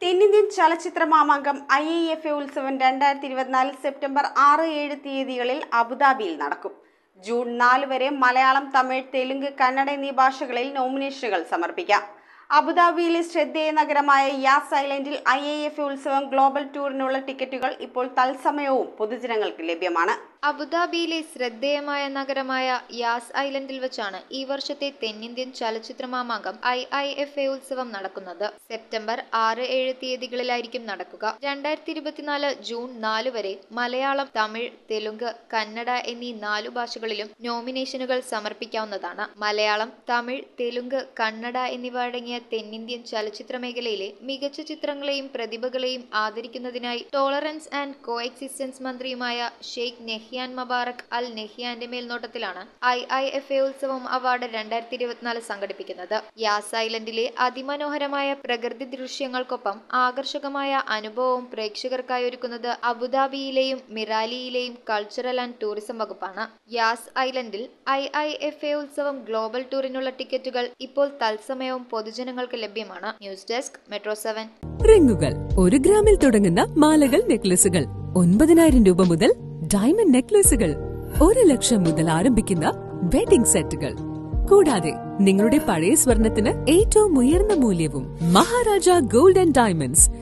തെന്നിന്ത്യൻ ചലച്ചിത്ര മാമാങ്കം ഐ ഐ എഫ് എ ഉത്സവം രണ്ടായിരത്തി ഇരുപത്തിനാല് സെപ്റ്റംബർ ആറ് ഏഴ് തീയതികളിൽ അബുദാബിയിൽ നടക്കും ജൂൺ നാല് വരെ മലയാളം തമിഴ് തെലുങ്ക് കന്നഡ എന്നീ ഭാഷകളിൽ നോമിനേഷനുകൾ സമർപ്പിക്കാം അബുദാബിയിലെ ശ്രദ്ധേയ നഗരമായ യാസ് ഐലൻഡിൽ ഐ ഐ എഫ് എ ഉത്സവം ഗ്ലോബൽ ടൂറിനുള്ള ടിക്കറ്റുകൾ ഇപ്പോൾ തത്സമയവും പൊതുജനങ്ങൾക്ക് ലഭ്യമാണ് അബുദാബിയിലെ ശ്രദ്ധേയമായ നഗരമായ യാസ് ഐലൻഡിൽ വെച്ചാണ് ഈ വർഷത്തെ തെന്നിന്ത്യൻ ചലച്ചിത്ര മാമാങ്കം ഐ ഐ എഫ് എ ഉത്സവം നടക്കുന്നത് സെപ്റ്റംബർ ആറ് ഏഴ് തീയതികളിലായിരിക്കും നടക്കുക രണ്ടായിരത്തി ഇരുപത്തിനാല് ജൂൺ നാല് വരെ മലയാളം തമിഴ് തെലുങ്ക് കന്നഡ എന്നീ നാലു ഭാഷകളിലും നോമിനേഷനുകൾ സമർപ്പിക്കാവുന്നതാണ് മലയാളം തമിഴ് തെലുങ്ക് കന്നഡ എന്നിവ അടങ്ങിയ തെന്നിന്ത്യൻ ചലച്ചിത്ര മേഖലയിലെ മികച്ച ചിത്രങ്ങളെയും പ്രതിഭകളെയും ആദരിക്കുന്നതിനായി ടോളറൻസ് ആൻഡ് കോ എക്സിസ്റ്റൻസ് മന്ത്രിയുമായ ഷെയ്ഖ് നെഹ്യാൻ മബാറക് അൽ നെഹ്യാന്റെ മേൽനോട്ടത്തിലാണ് ഐ ഐ എഫ് എ ഉത്സവം അവാർഡ് രണ്ടായിരത്തി ഇരുപത്തിനാല് സംഘടിപ്പിക്കുന്നത് യാസ് ഐലൻഡിലെ അതിമനോഹരമായ പ്രകൃതി ദൃശ്യങ്ങൾക്കൊപ്പം ആകർഷകമായ അനുഭവവും പ്രേക്ഷകർക്കായി ഒരുക്കുന്നത് അബുദാബിയിലെയും മിറാലിയിലെയും കൾച്ചറൽ ആൻഡ് ടൂറിസം വകുപ്പാണ് യാസ് ഐലൻഡിൽ ഐ ഐ എഫ് എ ഉത്സവം ഗ്ലോബൽ ടൂറിനുള്ള ടിക്കറ്റുകൾ ഇപ്പോൾ തത്സമയവും പൊതുജനങ്ങൾക്ക് ലഭ്യമാണ് ന്യൂസ് ഡെസ്ക് മെട്രോ സെവൻ റിങ്ങുകൾ ഒരു ഗ്രാമിൽ തുടങ്ങുന്ന മാലകൾ നെക്ലസുകൾ ഒൻപതിനായിരം രൂപ മുതൽ ഡയമണ്ട് നെക്ലസുകൾ ഒരു ലക്ഷം മുതൽ ആരംഭിക്കുന്ന വെഡിംഗ് സെറ്റുകൾ കൂടാതെ നിങ്ങളുടെ പഴയ സ്വർണത്തിന് ഏറ്റവും ഉയർന്ന മൂല്യവും മഹാരാജ ഗോൾഡ് ആൻഡ് ഡയമണ്ട്സ്